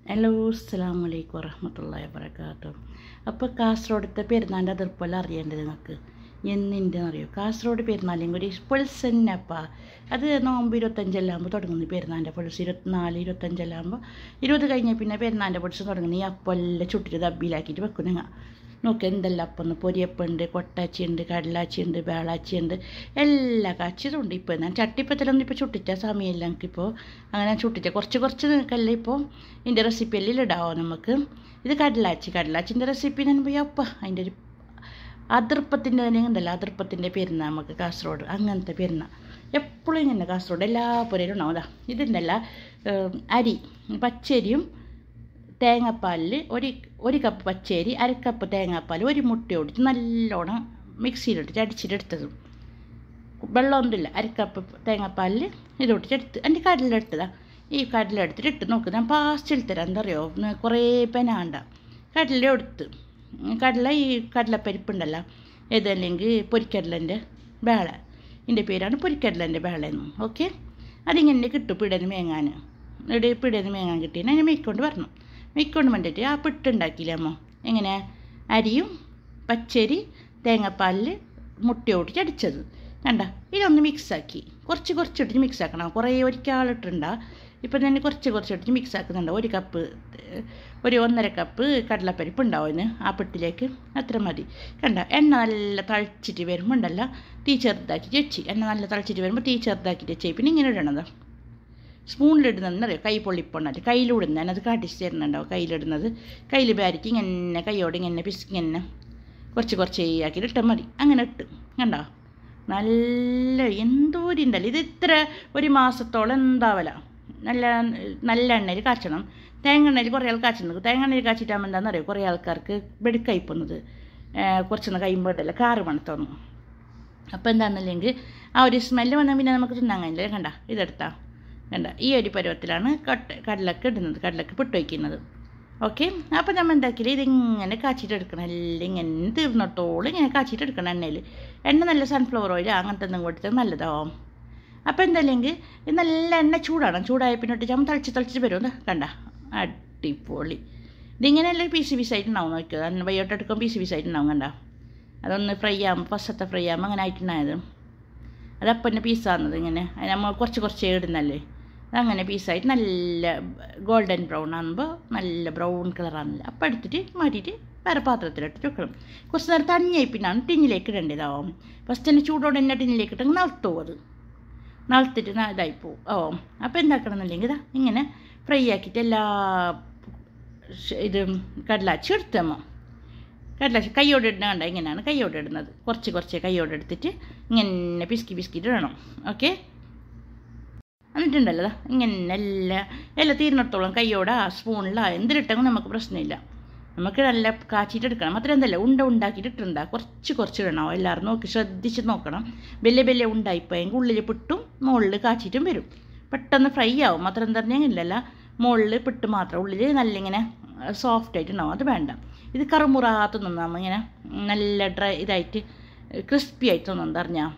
hello അസ്സാം വലൈക്കും വറഹമത്തല്ലാ വാബർക്കാത്തു അപ്പോൾ കാസർഗോഡത്തെ പെരുന്നാളിൻ്റെ അതിർപ്പെല്ലാം അറിയേണ്ടത് നിങ്ങൾക്ക് എന്നിൻ്റെ അറിയോ കാസർഗോഡ് പെരുന്നാളിലും കൂടി പൊളിസ് തന്നെപ്പാ അത് നോമ്പ് ഇരുപത്തഞ്ചെല്ലാകുമ്പോൾ തുടങ്ങുന്നു പെരുന്നാളിൻ്റെ പൊളിസ് ഇരുപത്തിനാല് ഇരുപത്തഞ്ചെല്ലാകുമ്പോൾ ഇരുപത് കഴിഞ്ഞാൽ പിന്നെ പെരുന്നാളിൻ്റെ പൊളിസ് തുടങ്ങുന്നു ഈ അപ്പെല്ലാം ചുട്ടിട്ട് ദബ്ബിലാക്കിയിട്ട് വെക്കും നിങ്ങൾ നോക്ക് എന്തെല്ലാം അപ്പം പൊരിയപ്പുണ്ട് കൊട്ടാച്ചിയുണ്ട് കടലാച്ചിയുണ്ട് വേളാച്ചിയുണ്ട് എല്ലാ കാച്ചിയതും ഉണ്ട് ഇപ്പോൾ ഞാൻ ചട്ടിപ്പത്തിലൊന്നും ഇപ്പോൾ ചുട്ടിച്ച സമയമില്ല എനിക്കിപ്പോൾ അങ്ങനെ ചുട്ടിച്ച കുറച്ച് കുറച്ച് നിൽക്കല്ലേ ഇപ്പോൾ ഇതിൻ്റെ റെസിപ്പിയെല്ലാം ഇടാവോ നമുക്ക് ഇത് കടലാച്ചി കടലാച്ചിൻ്റെ റെസിപ്പി ഞാൻ പോയി അപ്പ അതിൻ്റെ ഒരു അതിർപ്പത്തിൻ്റെ തന്നെ ഉണ്ടല്ലോ അതിർപ്പത്തിൻ്റെ പെരുന്ന നമുക്ക് കാസർഗോഡ് അങ്ങനത്തെ പെരുന്ന എപ്പോഴും ഇങ്ങനെ കാസർഗോഡ് എല്ലാ പുരയിലും ഉണ്ടാവും അതാ ഇതിൻ്റെല്ല അരി പച്ചരിയും തേങ്ങാപ്പാലിൽ ഒരു ഒരു കപ്പ് പച്ചരി അര കപ്പ് തേങ്ങാപ്പാൽ ഒരു മുട്ട ഒടിച്ച് നല്ലോണം മിക്സിയിലിട്ടിട്ട് അടിച്ചിട്ടെടുത്തതും വെള്ളമൊന്നുമില്ല അര കപ്പ് തേങ്ങാപ്പാലിൽ ഇത് ഒട്ടിച്ചെടുത്ത് എൻ്റെ കടലെടുത്തതാ ഈ കടലെടുത്തിട്ട് ഇട്ട് നോക്ക് ഞാൻ പാസ്റ്റിൽ തരാം എന്താ പറയുക കുറേ പെനാണ്ട കടല എടുത്ത് കടല ഈ കടലപ്പരിപ്പുണ്ടല്ലോ ഏതല്ലെങ്കിൽ പൊരിക്കടലൻ്റെ വേള ഇതിൻ്റെ പേരാണ് പൊരിക്കടലൻ്റെ വേളയെന്ന് ഓക്കെ അതിങ്ങനെ കിട്ടും പിടന് മേങ്ങാൻ ഇവിടെ പിടന് മേങ്ങാൻ കിട്ടിയാൽ അതിനെ മേക്കൊണ്ട് വരണം മേക്കൊണ്ട് വേണ്ടിയിട്ട് ആ പിട്ടുണ്ടാക്കിയില്ലേ അമ്മ എങ്ങനെ അരിയും പച്ചരി തേങ്ങാപ്പാലിൽ മുട്ട ഓടിച്ച് അടിച്ചത് കണ്ട ഇതൊന്ന് മിക്സാക്കി കുറച്ച് കുറച്ചിട്ട് മിക്സ് ആക്കണം കുറേ ഒരിക്കലിട്ടുണ്ട ഇപ്പം ഞാൻ കുറച്ച് കുറച്ചിട്ട് മിക്സ് ആക്കുന്നുണ്ട് ഒരു കപ്പ് ഒരു ഒന്നര കപ്പ് കടലപ്പരിപ്പ് ഉണ്ടാവും ആ പെട്ടിലേക്ക് അത്ര മതി കണ്ട എണ്ണ നല്ല തളിച്ചിട്ട് വരുമ്പോൾ ഉണ്ടല്ല തീ ചെറുതാക്കി വെച്ച് എണ്ണ നല്ല തളിച്ചിട്ട് വരുമ്പോൾ തീ ചെറുതാക്കിയിട്ട് വെച്ച് പിന്നെ ഇങ്ങനെ ഇടണത് സ്പൂണിലിടുന്നതെന്നറിയോ കൈ പൊള്ളിപ്പോണത് കയ്യിലിടുന്ന അത് കാട്ടിച്ച് തരുന്നുണ്ടാവും കയ്യിലിടുന്നത് കയ്യിൽ ബാരിക്ക് ഇങ്ങനെ കൈയോട് ഇങ്ങനെ പിസ്കി ഇങ്ങനെ കുറച്ച് കുറച്ച് ആക്കിയിട്ട് ഇട്ടാൽ മതി അങ്ങനെ ഇട്ട് കണ്ടോ നല്ല എന്തോരുണ്ടല്ലോ ഇത് ഇത്ര ഒരു മാസത്തോളം എന്താവല നല്ല നല്ല എണ്ണയിൽ കാച്ചണം തേങ്ങ എണ്ണയിൽ കുറേ ആൾ കാച്ചുന്നത് തേങ്ങ എണ്ണയിൽ കാച്ചിട്ടാകുമ്പോൾ എന്താണെന്നറിയോ കുറേ ആൾക്കാർക്ക് വെടുക്കായി പോകുന്നത് കുറച്ചൊന്ന് കഴിയുമ്പോൾ ഉണ്ടല്ലോ കാറ് മണത്തോന്നും അപ്പോൾ എന്താണെന്നില്ലെങ്കിൽ ആ ഒരു സ്മെല്ല് വന്നാൽ പിന്നെ നമുക്ക് തിന്നാൻ കഴിയില്ല കണ്ട ഇതെടുത്താൽ കണ്ട ഈ ഒരു പരുവത്തിലാണ് കട്ട് കടലക്ക് ഇടുന്നത് കടലക്ക് പിട്ട് വയ്ക്കുന്നത് ഓക്കെ അപ്പോൾ നമ്മൾ എന്താക്കില്ല ഇതിങ്ങനെ കാച്ചിട്ട് എടുക്കണം എല്ലാം ഇങ്ങനെ തീർന്നിട്ടോളം ഇങ്ങനെ കാച്ചിട്ട് എടുക്കണം എണ്ണയിൽ എണ്ണ നല്ല സൺഫ്ലവർ ഓയിൽ അങ്ങനത്തെ എന്തെങ്കിലും കൊടുത്താൽ നല്ലതാവും അപ്പോൾ എന്തായില്ലെങ്കിൽ ഇത് നല്ല എണ്ണ ചൂടാണ് ചൂടായ പിന്നെ ഇട്ട് നമ്മൾ തളിച്ച് തളിച്ചിട്ട് വരും കണ്ട അടിപൊളി ഇതിങ്ങനെയല്ല പീസ് പീസായിട്ടുണ്ടാവും നോക്കുക വയ്യോട്ടെടുക്കും പീസ് പീസായിട്ടുണ്ടാവും കണ്ട അതൊന്ന് ഫ്രൈ ആകുമ്പോൾ ഫസ്റ്റത്തെ ഫ്രൈ ആകുമ്പോൾ അങ്ങനെ ആയിട്ടുണ്ടായത് അതപ്പന്നെ പീസാകുന്നത് ഇങ്ങനെ നമ്മൾ കുറച്ച് കുറച്ച് ഇടുന്നല്ലേ അതങ്ങനെ പീസായിട്ട് നല്ല ഗോൾഡൻ ബ്രൗൺ ആകുമ്പോൾ നല്ല ബ്രൗൺ കളറാണല്ലോ അപ്പം എടുത്തിട്ട് മാറ്റിയിട്ട് വേറെ പാത്രത്തിലിട്ട് വെക്കണം കുറച്ച് നേരം തണിയായി പിന്നാണ് ടിന്നിലേക്ക് ഇടേണ്ടതാവും ഫസ്റ്റ് തന്നെ ചൂടോടെ തന്നെ ടിന്നിലേക്ക് ഇട്ടെങ്കിൽ നളത്തു അത് നളത്തിട്ട് ഇതായി പോവും ഓ അപ്പോൾ എന്താക്കണം എന്നുണ്ടെങ്കിൽ ഇതാ ഇങ്ങനെ ഫ്രൈ ആക്കിയിട്ട് എല്ലാ ഇത് കടലാച്ചി എടുത്തമ്മ കടലാച്ചി കയ്യോടെ ഇടുന്ന കണ്ട ഇങ്ങനെയാണ് കയ്യോടെ ഇടുന്നത് കുറച്ച് കുറച്ച് കയ്യോടെ എടുത്തിട്ട് ഇങ്ങനെ പിസ്കി പിസ്കിയിട്ട് ഇടണം ഓക്കെ എന്നിട്ടുണ്ടല്ലോ ഇങ്ങനെ എല്ലാ എല്ലാം തീർന്നിടത്തോളം കയ്യോടെ ആ സ്പൂണിലാ എന്തിലിട്ടെങ്കിൽ നമുക്ക് പ്രശ്നമില്ല നമുക്ക് നല്ല കാച്ചിട്ട് എടുക്കണം മാത്രം എന്തല്ല ഉണ്ട ഉണ്ടാക്കിയിട്ട് ഇട്ടുണ്ടാ കുറച്ച് കുറച്ച് ഇടണം എല്ലാവരും നോക്കി ശ്രദ്ധിച്ച് നോക്കണം വലിയ വലിയ ഉണ്ടായിപ്പോയെങ്കിൽ ഉള്ളിൽ പിട്ടും മുകളിൽ കാച്ചിട്ടും വരും പെട്ടെന്ന് ഫ്രൈ ആവും മാത്രം എന്താ പറഞ്ഞാൽ മുകളിൽ പിട്ട് മാത്രം ഉള്ളിൽ നല്ല ഇങ്ങനെ സോഫ്റ്റ് ആയിട്ടുണ്ടാവും അത് വേണ്ട ഇത് കറുമുറാത്ത നിന്നാകുമ്പോൾ ഇങ്ങനെ നല്ല ഡ്രൈ ഇതായിട്ട് ക്രിസ്പി ആയിട്ട് തോന്നുന്നത് അറിഞ്ഞാൽ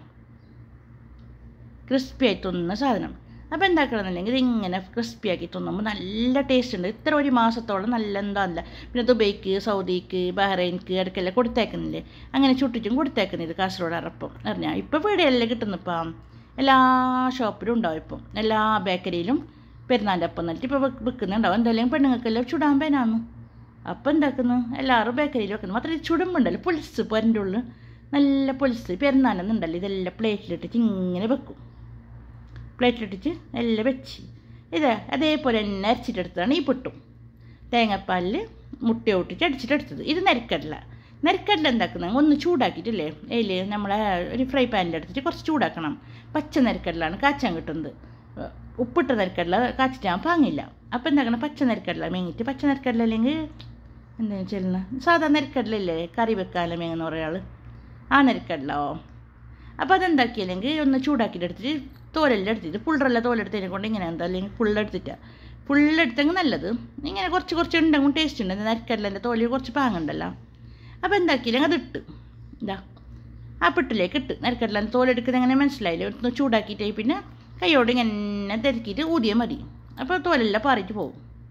ക്രിസ്പി ആയിട്ട് തോന്നുന്ന സാധനം അപ്പോൾ എന്താക്കണമെന്നുണ്ടെങ്കിൽ ഇതിങ്ങനെ ക്രിസ്പി ആക്കി തിന്നുമ്പോൾ നല്ല ടേസ്റ്റ് ഉണ്ട് ഇത്ര ഒരു മാസത്തോളം നല്ല എന്താല്ല പിന്നെ ദുബൈക്ക് സൗദിക്ക് ബഹ്റൈൻക്ക് ഇടയ്ക്കെല്ലാം കൊടുത്തേക്കുന്നില്ലേ അങ്ങനെ ചുട്ടിച്ചും കൊടുത്തേക്കുന്നത് കാസർഗോഡ് അറപ്പം അറിഞ്ഞാൽ ഇപ്പോൾ വീടെല്ലാം കിട്ടുന്നിപ്പം എല്ലാ ഷോപ്പിലും ഉണ്ടാവും ഇപ്പം എല്ലാ ബേക്കറിയിലും പെരുന്നാളിൻ്റെ അപ്പം എന്നിട്ട് ഇപ്പോൾ വിൽക്കുന്നുണ്ടാവും എന്തായാലും പെണ്ണുങ്ങൾക്കെല്ലാം ചുടാൻ പേനാന്ന് അപ്പം എന്താക്കുന്നു എല്ലാവരും ബേക്കറിയിൽ വെക്കുന്നു മാത്രമേ ചുടുമ്പുണ്ടല്ലോ പൊലിസ് പൊരൻ്റെ ഉള്ളിൽ നല്ല പൊലിസ് പെരുന്നാലെന്നുണ്ടല്ലോ ഇതെല്ലാം പ്ലേറ്റിലിട്ടിട്ട് ഇങ്ങനെ വെക്കും പ്ലേറ്റിലിട്ടിട്ട് എല്ലാം വെച്ച് ഇത് അതേപോലെ തന്നെ അരച്ചിട്ടെടുത്തതാണ് ഈ പുട്ടും തേങ്ങാപ്പാലിൽ മുട്ട ഒട്ടിച്ച് അടിച്ചിട്ടെടുത്തത് ഇത് നരിക്കടല നരിക്കടല എന്താക്കുന്നത് ഒന്ന് ചൂടാക്കിയിട്ടില്ലേ അതിൽ നമ്മളെ ഒരു ഫ്രൈ പാനിൽ എടുത്തിട്ട് കുറച്ച് ചൂടാക്കണം പച്ച നരിക്കടലാണ് കാച്ചാൻ കിട്ടുന്നത് ഉപ്പിട്ട നരിക്കടല കാച്ചിട്ടാൻ പാങ്ങില്ല അപ്പോൾ എന്താക്കണം പച്ച നരിക്കടല മേങ്ങിയിട്ട് പച്ച നരിക്കടല അല്ലെങ്കിൽ എന്താ ചെല്ലുന്ന സാധാ നരിക്കടലല്ലേ കറി വെക്കാനല്ല മേങ്ങുന്ന കുറേ ആൾ ആ നരിക്കടലോ അപ്പോൾ അതെന്താക്കിയില്ലെങ്കിൽ ഒന്ന് ചൂടാക്കിയിട്ട് എടുത്തിട്ട് തോലെല്ലാം എടുത്തിട്ട് പുള്ളറെല്ലാം തോലെടുത്തതിനെ കൊണ്ട് ഇങ്ങനെ എന്താ അല്ലെങ്കിൽ ഫുള്ളെടുത്തിട്ട് ഫുള്ളെടുത്തെങ്കിൽ നല്ലത് ഇങ്ങനെ കുറച്ച് കുറച്ച് ഉണ്ടെങ്കിൽ ടേസ്റ്റ് ഉണ്ട് നരിക്കടലിൻ്റെ തോലിൽ കുറച്ച് പാങ്ങുണ്ടല്ലോ അപ്പോൾ എന്താക്കിയില്ലെങ്കിൽ അത് ഇട്ട് ഇതാ ആ പിട്ടിലേക്ക് ഇട്ട് നരിക്കടലിൻ്റെ തോലെടുക്കുന്നത് എങ്ങനെ മനസ്സിലായില്ലേ ഒന്ന് ചൂടാക്കിയിട്ട് പിന്നെ കൈയോട് ഇങ്ങനെ തിരക്കിയിട്ട് ഊതിയാൽ മതി അപ്പോൾ തോലെല്ലാം പാറിയിട്ട് പോകും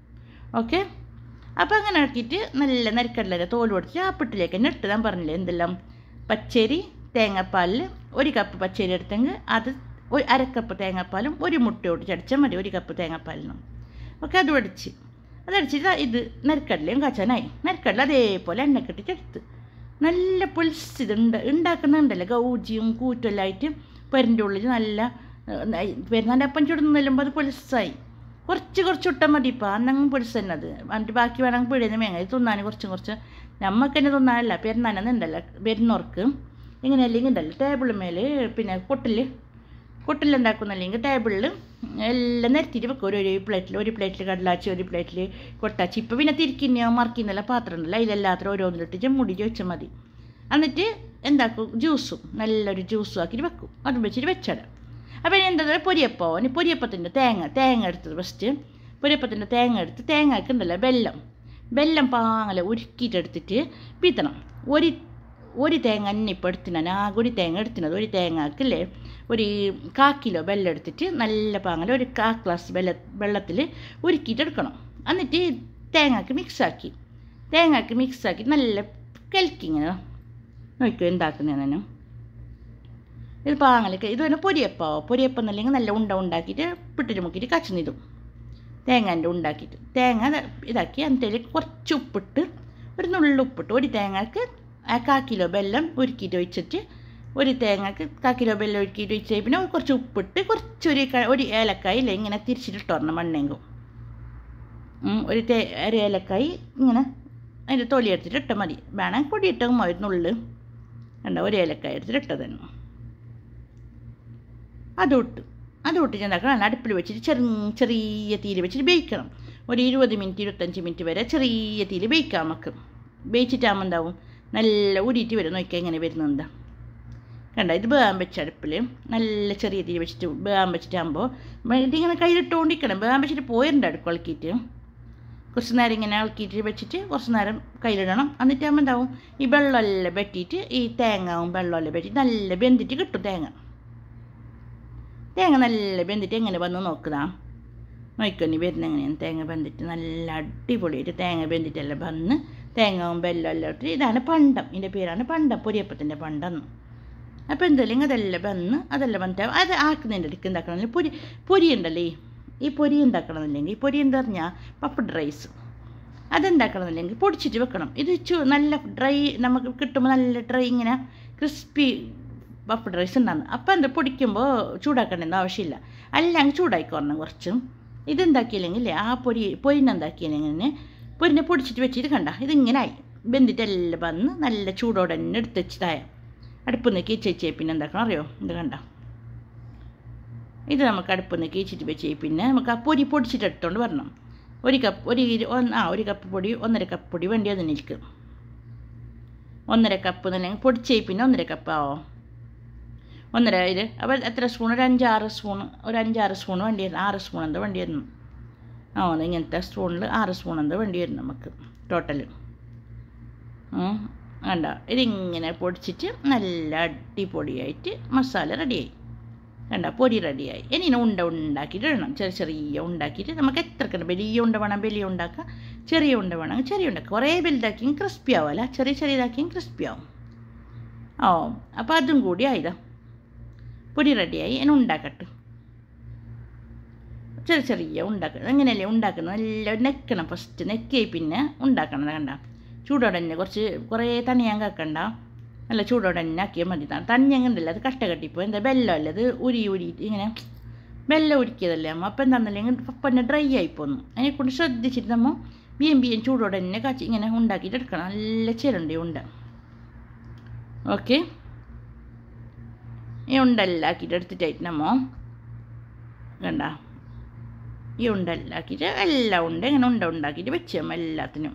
ഓക്കെ അപ്പോൾ അങ്ങനെ ആക്കിയിട്ട് നല്ല നരിക്കടലര തോൽ പൊടിച്ച് ആ പിട്ടിലേക്ക് തന്നെ ഇട്ട് ഞാൻ പറഞ്ഞില്ലേ എന്തെല്ലാം പച്ചരി തേങ്ങാപ്പാലിൽ ഒരു കപ്പ് പച്ചരി എടുത്തെങ്കിൽ അത് ഒരു അരക്കപ്പ് തേങ്ങാപ്പാലും ഒരു മുട്ട ഒടിച്ചടിച്ചാൽ മതി ഒരു കപ്പ് തേങ്ങാപ്പാലിനും ഓക്കെ അത് ഒടിച്ച് അതടിച്ചിട്ട് ഇത് നരിക്കടലയും കാച്ചാനായി നരിക്കടല അതേപോലെ എണ്ണക്കെട്ടിട്ട് എടുത്ത് നല്ല പുൽസ് ഇത് ഉണ്ട് ഉണ്ടാക്കുന്നുണ്ടല്ലോ ഗൗജിയും കൂറ്റുമെല്ലാം ആയിട്ട് പെരിൻ്റെ ഉള്ളിൽ നല്ല പെരുന്നാൻ്റെ അപ്പം ചുടുന്ന് ചെല്ലുമ്പോൾ അത് പുൽസായി കുറച്ച് കുറച്ച് ഇട്ടാൽ മതി ഇപ്പം അന്നങ്ങ് പൊടിച്ച് തന്നെ അത് എന്നിട്ട് ബാക്കി വേണമെങ്കിൽ പിടിയുന്ന മേങ്ങ തിന്നാൻ കുറച്ചും കുറച്ച് നമുക്ക് തന്നെ തിന്നാനല്ല പെരുന്നാനെന്ന് ഉണ്ടല്ലോ പെരുന്നോർക്ക് ഇങ്ങനെ അല്ലെങ്കിൽ ഉണ്ടല്ലോ ടേബിൾ മേൽ പിന്നെ കൊട്ടിൽ കൊട്ടിലുണ്ടാക്കുന്നല്ലെങ്കിൽ ടേബിളിൽ എല്ലാം നിരത്തിയിട്ട് വെക്കും ഒരു ഒരു പ്ലേറ്റിൽ ഒരു പ്ലേറ്റിൽ കടലാച്ചി ഒരു പ്ലേറ്റിൽ കൊട്ടാച്ചി ഇപ്പോൾ പിന്നെ തിരിക്കുന്നോ മറിക്കുന്നില്ല പാത്രം ഉണ്ടല്ലോ അതിലെല്ലാത്തിനും ഓരോന്നിലിട്ട് മുടി ചോദിച്ചാൽ മതി എന്നിട്ട് എന്താക്കും ജ്യൂസും നല്ലൊരു ജ്യൂസും ആക്കിയിട്ട് വെക്കും അതും വെച്ചിട്ട് വെച്ചിടാം അപ്പോൾ ഇനി എന്താ പൊരിയപ്പോ ഇനി പൊരിയപ്പത്തിൻ്റെ തേങ്ങ തേങ്ങ എടുത്തത് ഫസ്റ്റ് പൊരിയപ്പത്തിൻ്റെ തേങ്ങ എടുത്ത് തേങ്ങയ്ക്ക് ഉണ്ടല്ലോ വെല്ലം വെല്ലം പാങ്ങല ഉരുക്കിയിട്ടെടുത്തിട്ട് പീത്തണം ഒരു ഒരു തേങ്ങ തന്നെ ഇപ്പോൾ എടുത്തിനാൻ ആകെ ഒരു തേങ്ങ എടുത്തിനത് ഒരു തേങ്ങക്കില്ലേ ഒരു കാ കിലോ വെള്ളം എടുത്തിട്ട് നല്ല പാങ്ങല ഒരു കാ ഗ്ലാസ് വെള്ള വെള്ളത്തിൽ ഉരുക്കിയിട്ട് എടുക്കണം എന്നിട്ട് തേങ്ങക്ക് മിക്സാക്കി തേങ്ങക്ക് മിക്സാക്കി നല്ല കലക്കി ഇങ്ങനെ നോക്കൂ എന്താക്കുന്നതെന്നു ഇത് പാങ്ങലൊക്കെ ഇത് തന്നെ പൊരിയപ്പോ പൊരിയപ്പം എന്നല്ലെങ്കിൽ നല്ല ഉണ്ട ഉണ്ടാക്കിയിട്ട് പിട്ടിട്ട് മുക്കിയിട്ട് കച്ചനിടും തേങ്ങേൻ്റെ ഉണ്ടാക്കിയിട്ട് തേങ്ങ ഇതാക്കി എന്നിട്ട് കുറച്ച് ഉപ്പിട്ട് ഒരു നുള്ളു ഉപ്പിട്ട് ഒരു തേങ്ങക്ക് ആ കാ കിലോ വെല്ലം ഉരുക്കിയിട്ട് ഒഴിച്ചിട്ട് ഒരു തേങ്ങക്ക് കാ കിലോ വെല്ലം ഉരുക്കിയിട്ട് ഒഴിച്ച് പിന്നെ കുറച്ച് ഉപ്പിട്ട് കുറച്ചൊരു ഒരു ഏലക്കായി ഇല്ല ഇങ്ങനെ തിരിച്ചിട്ട് വരണം മണ്ണെങ്കും ഒരു തേ ഒരു ഏലക്കായി ഇങ്ങനെ അതിൻ്റെ തൊലി എടുത്തിട്ട് ഇട്ടാൽ മതി വേണം പൊടി ഇട്ടും മതി നുള്ളു കണ്ട ഒരു ഏലക്കായി എടുത്തിട്ട് ഇട്ടതന്നെ അതിട്ട് അതിട്ട് ചെന്നാക്കണം അടുപ്പിൽ വെച്ചിട്ട് ചെറിയ ചെറിയ തീയിൽ വെച്ചിട്ട് വേവിക്കണം ഒരു ഇരുപത് മിനിറ്റ് ഇരുപത്തഞ്ച് മിനിറ്റ് വരെ ചെറിയ തീയിൽ വേവിക്കാം നമുക്ക് വേവിച്ചിട്ടാകുമ്പോൾ എന്താവും നല്ല ഉരുയിട്ട് വരും നോക്കിയാൽ എങ്ങനെ വരുന്നുണ്ട് കണ്ട ഇത് വേകാൻ വെച്ച അടുപ്പിൽ നല്ല ചെറിയ തീ വെച്ചിട്ട് വേകാൻ വെച്ചിട്ടാകുമ്പോൾ ഇതിങ്ങനെ കയ്യിലിട്ടുകൊണ്ടിരിക്കണം വേകാൻ വെച്ചിട്ട് പോയിട്ടുണ്ട് അടുപ്പ് ഇളക്കിയിട്ട് കുറച്ച് നേരം ഇങ്ങനെ ഇളക്കിയിട്ട് വെച്ചിട്ട് കുറച്ച് നേരം കയ്യിലിടണം എന്നിട്ടാകുമ്പോൾ എന്താവും ഈ വെള്ളമെല്ലാം വെട്ടിയിട്ട് ഈ തേങ്ങാവും വെള്ളമെല്ലാം വെട്ടിയിട്ട് നല്ല വെന്തിട്ട് കിട്ടും തേങ്ങ തേങ്ങ നല്ല വെന്തിട്ട് എങ്ങനെ വന്ന് നോക്കുക നോക്കിക്കൊന്നി വരുന്ന എങ്ങനെയാണ് തേങ്ങ വെന്തിട്ട് നല്ല അടിപൊളിയായിട്ട് തേങ്ങ വെന്തിട്ടെല്ലാം വന്ന് തേങ്ങവും വെല്ലം എല്ലാം ഇട്ട് ഇതാണ് പണ്ടം ഇതിൻ്റെ പേരാണ് പണ്ടം പൊരിയപ്പത്തിൻ്റെ പണ്ടം അപ്പോൾ എന്തെങ്കിലും അതെല്ലാം വന്ന് അതെല്ലാം വന്നിട്ട് അത് ആക്കുന്നതിൻ്റെ ഇടയ്ക്ക് എന്താക്കണമെങ്കിൽ പൊരി പൊരി ഉണ്ടല്ലേ ഈ പൊരി ഉണ്ടാക്കണമെന്നില്ലെങ്കിൽ ഈ പൊരി എന്താ പറഞ്ഞാൽ പപ്പഡ് റൈസ് അതുണ്ടാക്കണമെന്നില്ലെങ്കിൽ പൊടിച്ചിട്ട് വെക്കണം ഇത് ചു നല്ല ഡ്രൈ നമുക്ക് കിട്ടുമ്പോൾ നല്ല ഡ്രൈ ഇങ്ങനെ ക്രിസ്പി പപ്പഡ് റൈസ് ഉണ്ടാകുന്നു അപ്പോൾ എന്താ പൊടിക്കുമ്പോൾ ചൂടാക്കേണ്ട ആവശ്യമില്ല അല്ലെങ്കിൽ ചൂടായിക്കോറണം കുറച്ചും ഇതെന്താക്കിയില്ലെങ്കിൽ ആ പൊരി പൊരിനെന്താക്കിയില്ലെങ്കിൽ പൊരിനെ പൊടിച്ചിട്ട് വെച്ചിട്ട് കണ്ട ഇതിങ്ങനെ ആയി വെന്തിട്ടെല്ലാം വന്ന് നല്ല ചൂടോടെ തന്നെ എടുത്ത് വെച്ചതായ അടുപ്പ് നിന്ന് കീച്ചേ പിന്നെ എന്താക്കണം അറിയോ ഇത് കണ്ട ഇത് നമുക്ക് അടുപ്പ് നിന്ന് കീച്ചിട്ട് വെച്ച് പിന്നെ നമുക്ക് ആ പൊരി പൊടിച്ചിട്ട് എടുത്തോണ്ട് വരണം ഒരു കപ്പ് ഒരു ആ ഒരു കപ്പ് പൊടി ഒന്നര കപ്പ് പൊടി വേണ്ടി അതിന് എനിക്ക് ഒന്നര കപ്പ് എന്നല്ലെങ്കിൽ പൊടിച്ചേ പിന്നെ ഒന്നര കപ്പ് ആവോ ഒന്നര ഇത് അപ്പോൾ എത്ര സ്പൂൺ ഒരു അഞ്ചാറ് സ്പൂൺ ഒരു അഞ്ചാറ് സ്പൂൺ വേണ്ടി വരുന്നു ആറ് സ്പൂൺ എന്താ വേണ്ടി വരുന്നു ആ ഇങ്ങനത്തെ സ്പൂണിൽ ആറ് സ്പൂൺ എന്താ വേണ്ടി വരുന്നു നമുക്ക് ടോട്ടൽ വേണ്ട ഇതിങ്ങനെ പൊടിച്ചിട്ട് നല്ല അടിപൊളിയായിട്ട് മസാല റെഡിയായി കണ്ട പൊരി റെഡിയായി ഇനി ഉണ്ട ഉണ്ടാക്കിയിട്ട് ഇടണം ചെറിയ ചെറിയ ഉണ്ടാക്കിയിട്ട് നമുക്ക് എത്ര വലിയ ഉണ്ട വേണം വലിയ ഉണ്ടാക്കുക ചെറിയ ഉണ്ട വേണം ചെറിയ ഉണ്ടാക്കുക കുറേ വലുതാക്കിയും ക്രിസ്പി ആവുമല്ല ചെറിയ ചെറിയതാക്കിയും ക്രിസ്പി ആവും ഓ അപ്പോൾ അതും കൂടി ആയതാ പൊടി റെഡിയായി ഇനി ഉണ്ടാക്കട്ടെ ചെറിയ ചെറിയ ഉണ്ടാക്കണം എങ്ങനെയല്ലേ ഉണ്ടാക്കുന്നത് നല്ല നെക്കണം ഫസ്റ്റ് നെക്കി പിന്നെ ഉണ്ടാക്കണം കണ്ട ചൂടോടെ തന്നെ കുറച്ച് കുറേ തണിയാൻ കാക്കണ്ട നല്ല ചൂടോടെ തന്നെ ആക്കിയാൽ മതി തണിയങ്ങണ്ടല്ലോ അത് കട്ട കട്ടിപ്പോൾ എന്താ വെള്ളമല്ല അത് ഉരി ഉരിയിട്ട് ഇങ്ങനെ വെള്ളം ഉരുക്കിയതല്ലേ അമ്മ അപ്പം എന്താണെന്നുണ്ടെങ്കിൽ പപ്പന്നെ ഡ്രൈ ആയിപ്പോന്നു അതിനെക്കൊണ്ട് ശ്രദ്ധിച്ചിട്ട് നമ്മൾ ബിയം ബിയം ചൂടോടെ തന്നെ കാച്ചി ഇങ്ങനെ ഉണ്ടാക്കിയിട്ട് എടുക്കണം നല്ല ചിരണ്ടി ഉണ്ട ഓക്കെ ഈ ഉണ്ടെല്ലാക്കിയിട്ട് എടുത്തിട്ടായിട്ട് നമ്മ കണ്ട ഈ ഉണ്ടെല്ലാക്കിയിട്ട് എല്ലാം ഉണ്ട് ഇങ്ങനെ ഉണ്ട ഉണ്ടാക്കിയിട്ട് വെച്ച് നമ്മ എല്ലാത്തിനും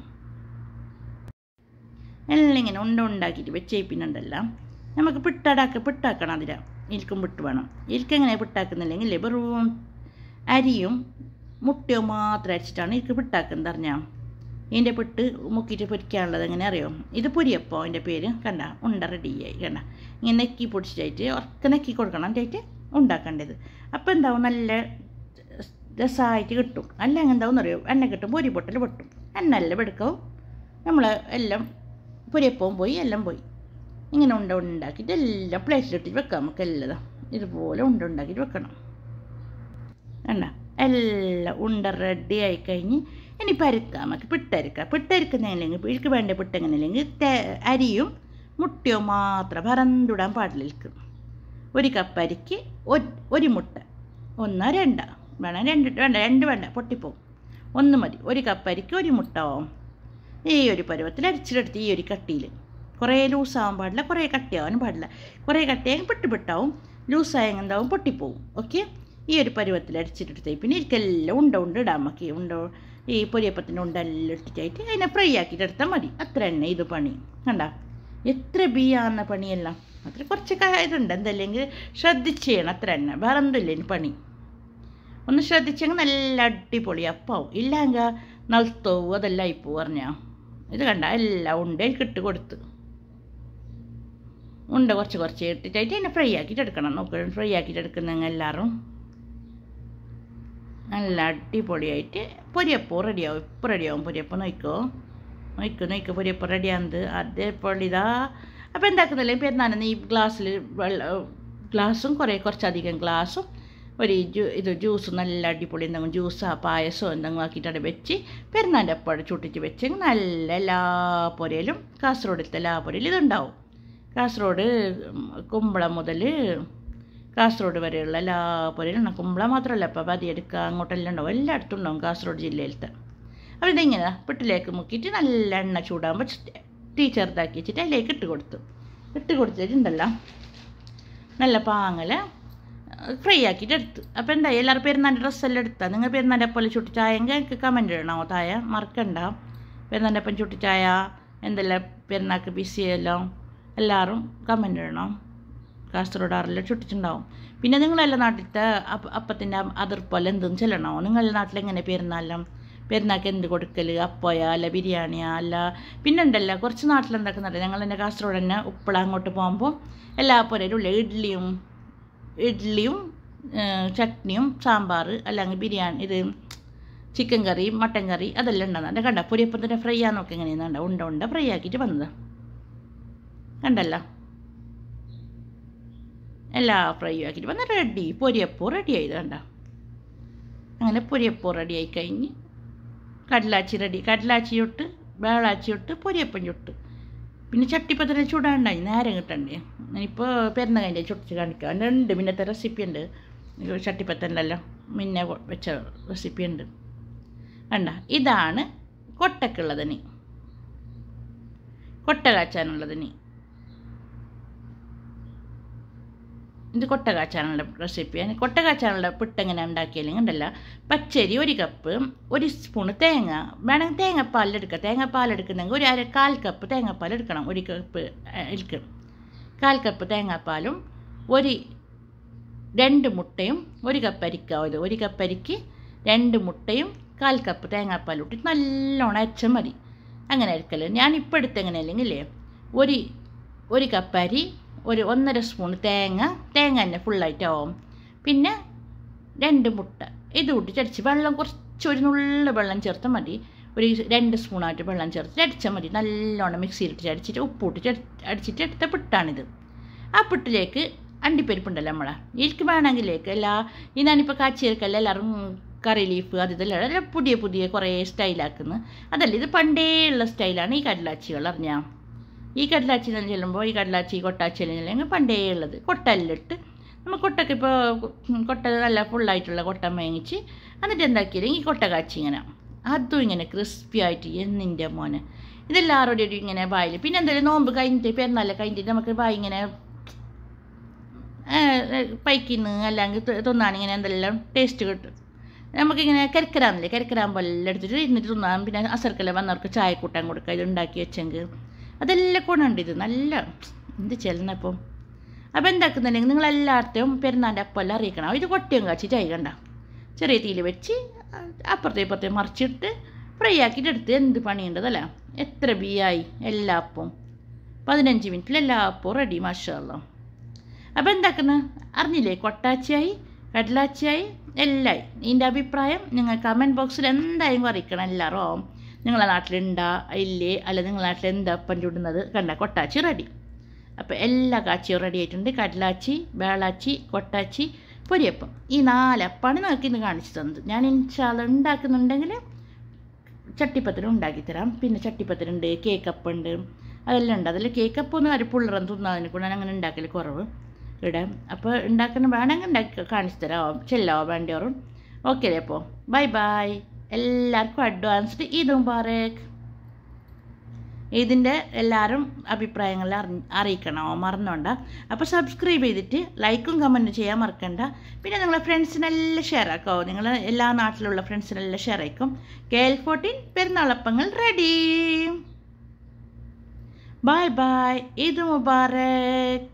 എല്ലാം ഇങ്ങനെ ഉണ്ട ഉണ്ടാക്കിയിട്ട് വെച്ച് പിന്നുണ്ടല്ല നമുക്ക് പിട്ടടാക്ക പിട്ടാക്കണം അതില ഇൽക്കും പിട്ട് വേണം ഇൽക്കെങ്ങനെ പിട്ടാക്കുന്നില്ലെങ്കിൽ വെറും അരിയും മുട്ടയും മാത്രം അരിച്ചിട്ടാണ് ഇൽക്ക് പിട്ടാക്കുന്നത് അറിഞ്ഞാൽ ഇതിൻ്റെ പിട്ട് മുക്കിയിട്ട് പൊരിക്കാനുള്ളത് എങ്ങനെ അറിയോ ഇത് പൊരിയപ്പോൾ അതിൻ്റെ പേര് കണ്ട ഉണ്ട റെഡിയായി കണ്ട ഇങ്ങനെ നെക്കി പൊടിച്ചിട്ടായിട്ട് ഉറക്ക നെക്കി കൊടുക്കണം എന്നിട്ട് ഉണ്ടാക്കേണ്ടത് അപ്പോൾ എന്താവും നല്ല രസമായിട്ട് കിട്ടും അല്ല എന്താവും അറിയോ എണ്ണ കിട്ടും പൊരി പൊട്ടൽ പൊട്ടും എണ്ണ എല്ലാം എടുക്കാവും നമ്മൾ എല്ലാം പൊരിയപ്പവും പോയി എല്ലാം പോയി ഇങ്ങനെ ഉണ്ട ഉണ്ടാക്കിയിട്ട് എല്ലാം പ്ലേറ്റിലിട്ടിട്ട് വെക്കാം നമുക്ക് എല്ലാം ഇതുപോലെ ഉണ്ട ഉണ്ടാക്കിയിട്ട് വെക്കണം വേണ്ട എല്ലാം ഉണ്ട റെഡി ആയി കഴിഞ്ഞ് ഇനി പരുക്കാം നമുക്ക് പിട്ടരിക്കാം പിട്ടരിക്കുന്നതില്ലെങ്കിൽ ഇതിക്ക് വേണ്ട പിട്ട് എങ്ങനെയില്ലെങ്കിൽ അരിയും മുട്ടയോ മാത്രം പരന്തിടാൻ പാടില്ല ഒരു കപ്പ് അരിക്ക് ഒരു മുട്ട ഒന്നോ രണ്ടോ വേണം രണ്ട് വേണ്ട രണ്ട് വേണ്ട പൊട്ടിപ്പോവും ഒന്ന് മതി ഒരു കപ്പ് അരിക്ക് ഒരു മുട്ട ആവും ഈ ഒരു പരുവത്തിൽ അരിച്ചിട്ടെടുത്ത് ഈ ഒരു കട്ടിയിൽ കുറേ ലൂസാവാൻ പാടില്ല കുറേ കട്ടിയാവാനും പാടില്ല കുറേ കട്ടിയായെങ്കിൽ പെട്ട് പെട്ടാവും ലൂസായെങ്കിൽ എന്താവും പൊട്ടിപ്പോവും ഓക്കെ ഈ ഒരു പരുവത്തിൽ അടിച്ചിട്ടെടുത്ത് പിന്നെ എനിക്കെല്ലാം ഉണ്ട ഉണ്ട ഇടാൻ മക്കി ഉണ്ട ഈ പൊരിയപ്പത്തിൻ്റെ ഉണ്ടെല്ലാം ഇട്ടിട്ടായിട്ട് അതിനെ ഫ്രൈ ആക്കിയിട്ട് എടുത്താൽ മതി അത്ര തന്നെ ഇത് പണി കണ്ട എത്ര ബിയാന്ന പണിയെല്ലാം അത്ര കുറച്ച് ഇതുണ്ട് എന്തല്ലെങ്കിൽ ശ്രദ്ധിച്ച് ചെയ്യണം അത്ര തന്നെ വേറെ എന്തില്ല ഇനി പണി ഒന്ന് ശ്രദ്ധിച്ചെങ്കിൽ നല്ല അടിപൊളി അപ്പാവും ഇല്ലെങ്കിൽ നൾത്തോവും അതെല്ലാം ഇപ്പോ പറഞ്ഞാ ഇത് കണ്ട എല്ലാം ഉണ്ട് എനിക്ക് ഇട്ട് കൊടുത്ത് ഉണ്ട കുറച്ച് കുറച്ച് ഇട്ടിട്ടായിട്ട് അതിനെ ഫ്രൈ ആക്കിയിട്ട് എടുക്കണം നോക്കണം ഫ്രൈ ആക്കിയിട്ട് എടുക്കുന്നെങ്കിൽ എല്ലാവരും നല്ല അടിപൊളിയായിട്ട് പൊരിയപ്പോൾ റെഡിയാവും ഇപ്പോൾ റെഡിയാവും പൊരിയപ്പോൾ നോക്കോ നോക്കോ നോക്കോ പൊരിയപ്പോൾ റെഡിയാകുന്നത് അതേപോലെ ഇതാ അപ്പോൾ എന്താക്കുന്നില്ലേ പെരുന്നാളിന് ഈ ഗ്ലാസ്സിൽ വെള്ളം ഗ്ലാസും കുറേ കുറച്ചധികം ഗ്ലാസും ഒരു ജ്യൂ ഇത് ജ്യൂസ് നല്ല അടിപൊളി എന്തെങ്കിലും ജ്യൂസോ പായസമോ എന്തെങ്കിലും ആക്കിയിട്ടാണ് വെച്ച് പെരുന്നാൻ്റെ അപ്പം ചുട്ടിച്ച് വെച്ചെങ്കിൽ നല്ല എല്ലാ പുരയിലും കാസർഗോഡിലത്തെ എല്ലാ പുരയിലും ഇതുണ്ടാവും കാസർഗോഡ് കുമ്പളം മുതൽ കാസർഗോഡ് വരെയുള്ള എല്ലാ പുരയിലും കുമ്പളം മാത്രമല്ല ഇപ്പോൾ പതിയെടുക്കുക അങ്ങോട്ടെല്ലാം ഉണ്ടാവും എല്ലായിടത്തും ഉണ്ടാവും കാസർഗോഡ് ജില്ലയിലത്തെ അപ്പോൾ ഇതിങ്ങനെ പിട്ടിലേക്ക് മുക്കിയിട്ട് നല്ല എണ്ണ ചൂടാകുമ്പോൾ ടീ ചെറുതാക്കി വെച്ചിട്ട് അതിലേക്ക് ഇട്ട് കൊടുത്തു ഇട്ട് കൊടുത്തിട്ടുണ്ടല്ലോ നല്ല പാങ്ങൽ ഫ്രൈ ആക്കിയിട്ട് എടുത്ത് അപ്പോൾ എന്താ എല്ലാവരും പെരുന്നാൻ്റെ ഡ്രസ്സെല്ലാം എടുത്താൽ നിങ്ങൾ പെരുന്നാൻ്റെ പോലെ ചുട്ടിച്ചായെങ്കിൽ എനിക്ക് കമൻറ്റ് ഇടണോ തായ മറക്കണ്ട പെരുന്നാൻ്റെ ഒപ്പം ചുട്ടിച്ചായ എന്തെല്ലാം പെരുന്നാൾക്ക് ബിസിയെല്ലാം എല്ലാവരും കമൻറ്റ് ഇടണം കാസർഗോഡ് ആറെല്ലാം ചുട്ടിട്ടുണ്ടാവും പിന്നെ നിങ്ങളെല്ലാം നാട്ടിലത്തെ അപ്പ അപ്പത്തിൻ്റെ അതിർപ്പോലെ എന്തും ചെല്ലണോ നിങ്ങളുടെ നാട്ടിൽ എങ്ങനെ പെരുന്നാലും പെരുന്നാൾക്ക് എന്ത് കൊടുക്കൽ അപ്പോയാ അല്ല ബിരിയാണിയാ അല്ല പിന്നെ ഉണ്ടല്ലോ കുറച്ച് നാട്ടിൽ എന്താക്കുന്നുണ്ട് ഞങ്ങൾ തന്നെ കാസർഗോഡ് തന്നെ ഉപ്പള അങ്ങോട്ട് പോകുമ്പോൾ എല്ലാ പുരയിലും ഉള്ള ഇഡ്ഡലിയും ഇഡ്ഡലിയും ചട്നിയും സാമ്പാർ അല്ലെങ്കിൽ ബിരിയാണി ഇത് ചിക്കൻ കറി മട്ടൻ കറി അതെല്ലാം ഉണ്ടാകുന്നത് കണ്ട പൊരിയപ്പത്തിൻ്റെ ഫ്രൈ ആണെന്നൊക്കെ എങ്ങനെയാണെന്നുണ്ട ഉണ്ട ഉണ്ട ഫ്രൈ ആക്കിയിട്ട് വന്നത് കണ്ടല്ലോ എല്ലാ ഫ്രൈ ആക്കിയിട്ട് വന്ന് റെഡി പൊരിയപ്പൂ റെഡി ആയത് കണ്ട അങ്ങനെ പൊരിയപ്പൂ റെഡി ആയി കഴിഞ്ഞ് കടലാച്ചി റെഡി കടലാച്ചി ചുട്ട് വേളാച്ചി ചുട്ട് പൊരിയപ്പം ചുട്ട് പിന്നെ ചട്ടിപ്പത്തിനെ ചൂടാണ്ടായി നേരം കിട്ടണ്ടേ ഇപ്പോൾ പെരുന്ന കഴിഞ്ഞ ചുട്ടിച്ച് കാണിക്കാം അതിൻ്റെ ഉണ്ട് പിന്നത്തെ റെസിപ്പി ഉണ്ട് ചട്ടിപ്പത്തല്ലല്ലോ മുന്നേ വെച്ച റെസിപ്പി ഉണ്ട് കണ്ട ഇതാണ് കൊട്ടക്കുള്ളതിന് കൊട്ട കാച്ചാനുള്ളതിന് ഇത് കൊട്ട കാച്ചാനുള്ള റെസിപ്പിയാണ് കൊട്ട കാച്ചാനുള്ള പുട്ട് എങ്ങനെ ഉണ്ടാക്കിയാലും ഉണ്ടല്ല പച്ചരി ഒരു കപ്പ് ഒരു സ്പൂണ് തേങ്ങ വേണമെങ്കിൽ തേങ്ങാപ്പാലെടുക്കുക തേങ്ങാപ്പാലെടുക്കുന്നെങ്കിൽ ഒരു അര കാൽ കപ്പ് തേങ്ങാപ്പാൽ എടുക്കണം ഒരു കപ്പ് എനിക്ക് കാൽ കപ്പ് തേങ്ങാപ്പാലും ഒരു രണ്ട് മുട്ടയും ഒരു കപ്പ് അരിക്കാവത് ഒരു കപ്പ് അരിക്ക് രണ്ട് മുട്ടയും കാൽ കപ്പ് തേങ്ങാപ്പാൽ ഇട്ടിട്ട് നല്ലോണം അരച്ചാൽ മതി അങ്ങനെ അരിക്കൽ ഞാനിപ്പോൾ എടുത്ത് എങ്ങനെയല്ലെങ്കിലേ ഒരു ഒരു കപ്പ് അരി ഒരു ഒന്നര സ്പൂൺ തേങ്ങ തേങ്ങ തന്നെ ഫുള്ളായിട്ടാവും പിന്നെ രണ്ട് മുട്ട ഇത് കൂട്ടി അടിച്ച് വെള്ളം കുറച്ച് ഒരു നുള്ള വെള്ളം ചേർത്താൽ മതി ഒരു രണ്ട് സ്പൂണായിട്ട് വെള്ളം ചേർത്ത് അടിച്ചാൽ മതി നല്ലോണം മിക്സിയിലിട്ട് അടിച്ചിട്ട് ഉപ്പിട്ട് അടിച്ചിട്ട് എടുത്ത പിട്ടാണിത് ആ പിട്ടിലേക്ക് അണ്ടിപ്പരിപ്പുണ്ടല്ലോ നമ്മളെ ഇതിലേക്ക് വേണമെങ്കിലേക്ക് എല്ലാ ഈ ഞാനിപ്പോൾ കാച്ചിയേക്കല്ല എല്ലാവരും കറി ലീഫ് അത് ഇതെല്ലാം എല്ലാം പുതിയ പുതിയ കുറേ സ്റ്റൈലാക്കുന്നു അതല്ല ഇത് പണ്ടേ ഉള്ള സ്റ്റൈലാണ് ഈ കടലാച്ചികൾ അറിഞ്ഞാൽ ഈ കടലാച്ചി എന്ന് ചെല്ലുമ്പോൾ ഈ കടലാച്ചി കൊട്ടാച്ചി ചെല്ലുമ്പോൾ പണ്ടേ ഉള്ളത് കൊട്ടല്ലിട്ട് നമ്മൾ കൊട്ടക്ക് ഇപ്പോൾ കൊട്ട നല്ല ഫുള്ളായിട്ടുള്ള കൊട്ട മേങ്ങിച്ച് എന്നിട്ട് എന്താക്കിയാലും ഈ കൊട്ട കാച്ചി ഇങ്ങനെ അതും ഇങ്ങനെ ക്രിസ്പി ആയിട്ട് എന്നിൻ്റെ മോനെ ഇതെല്ലാവരോടും ഇങ്ങനെ വായിൽ പിന്നെ എന്തായാലും നോമ്പ് കഴിഞ്ഞിട്ട് പെരുന്നാളെ കഴിഞ്ഞിട്ട് നമുക്ക് വായി ഇങ്ങനെ പൈക്കിന്ന് അല്ലെങ്കിൽ തിന്നാനിങ്ങനെ എന്തെല്ലാം ടേസ്റ്റ് കിട്ടും നമുക്കിങ്ങനെ കരിക്കരാന്നില്ലേ കരിക്കരാമ്പെല്ലാം എടുത്തിട്ട് ഇരുന്നിട്ട് തിന്നാൻ പിന്നെ അസർക്കെല്ലാം വന്നവർക്ക് ചായ കൂട്ടാൻ കൊടുക്കുക ഇത് ഉണ്ടാക്കി വെച്ചെങ്കിൽ അതെല്ലാം ഗുണമുണ്ട് ഇത് നല്ല എന്ത് ചെല്ലണപ്പം അപ്പോൾ എന്താക്കുന്നുണ്ടെങ്കിൽ നിങ്ങളെല്ലായിടത്തെയും പെരുന്നാൻ്റെ അപ്പമെല്ലാം അറിയിക്കണം ഇത് കൊട്ടിയും കാച്ചി ചായകണ്ട ചെറിയ തീയിൽ വെച്ച് അപ്പുറത്തെ ഇപ്പുറത്തെ മറിച്ചിട്ട് ഫ്രൈ ആക്കിയിട്ട് എടുത്ത് എന്ത് പണിയുണ്ടതല്ല എത്ര ബിയായി എല്ലാ അപ്പവും പതിനഞ്ച് മിനിറ്റിൽ എല്ലാ അപ്പവും റെഡി മാഷല്ലോ അപ്പോൾ എന്താക്കുന്നത് അറിഞ്ഞില്ലേ കൊട്ടാച്ചിയായി കടലാച്ചിയായി എല്ലായി ഇതിൻ്റെ അഭിപ്രായം നിങ്ങൾ കമൻറ്റ് ബോക്സിൽ എന്തായാലും അറിയിക്കണം എല്ലാവരും നിങ്ങളെ നാട്ടിലുണ്ടാ ഇല്ലേ അല്ല നിങ്ങളെ നാട്ടിൽ എന്താ അപ്പം ചുടുന്നത് കണ്ട കൊട്ടാച്ചി റെഡി അപ്പോൾ എല്ലാ കാച്ചിയും റെഡി ആയിട്ടുണ്ട് കടലാച്ചി വേളാച്ചി കൊട്ടാച്ചി പൊരിയപ്പം ഈ നാലപ്പാണ് നിങ്ങൾക്ക് ഇന്ന് കാണിച്ചു തന്നത് ഞാൻ ഇൻഷാല്ല ഉണ്ടാക്കുന്നുണ്ടെങ്കിൽ ചട്ടിപ്പത്തിരി ഉണ്ടാക്കിത്തരാം പിന്നെ ചട്ടിപ്പത്തിരിണ്ട് കേക്കപ്പം ഉണ്ട് അതെല്ലാം ഉണ്ട് അതിൽ കേക്കപ്പം ഒന്നും അരിപ്പുള്ളറം തിന്നതിനെ കൊണ്ട് ഞാൻ അങ്ങനെ ഉണ്ടാക്കൽ കുറവ് ഇവിടെ അപ്പോൾ ഉണ്ടാക്കുന്ന വേണമെങ്കിൽ ഉണ്ടാക്കി കാണിച്ചു തരാം ചെല്ലോ വേണ്ടിയോറും ഓക്കെ അപ്പോൾ ബൈ ബൈ എല്ലാവർക്കും അഡ്വാൻസ്ഡ് ഈദ് മുബാറക് ഇതിൻ്റെ എല്ലാവരും അഭിപ്രായങ്ങൾ അറി അറിയിക്കണോ മറന്നോണ്ട അപ്പോൾ സബ്സ്ക്രൈബ് ചെയ്തിട്ട് ലൈക്കും കമൻറ്റും ചെയ്യാൻ മറക്കണ്ട പിന്നെ നിങ്ങളെ ഫ്രണ്ട്സിനെല്ലാം ഷെയർ ആക്കോ നിങ്ങൾ എല്ലാ നാട്ടിലുള്ള ഫ്രണ്ട്സിനെല്ലാം ഷെയർ ആയിക്കും കെ എൽ ഫോർട്ടീൻ പെരുന്നാളപ്പങ്ങൾ ready bye bye Eid Mubarak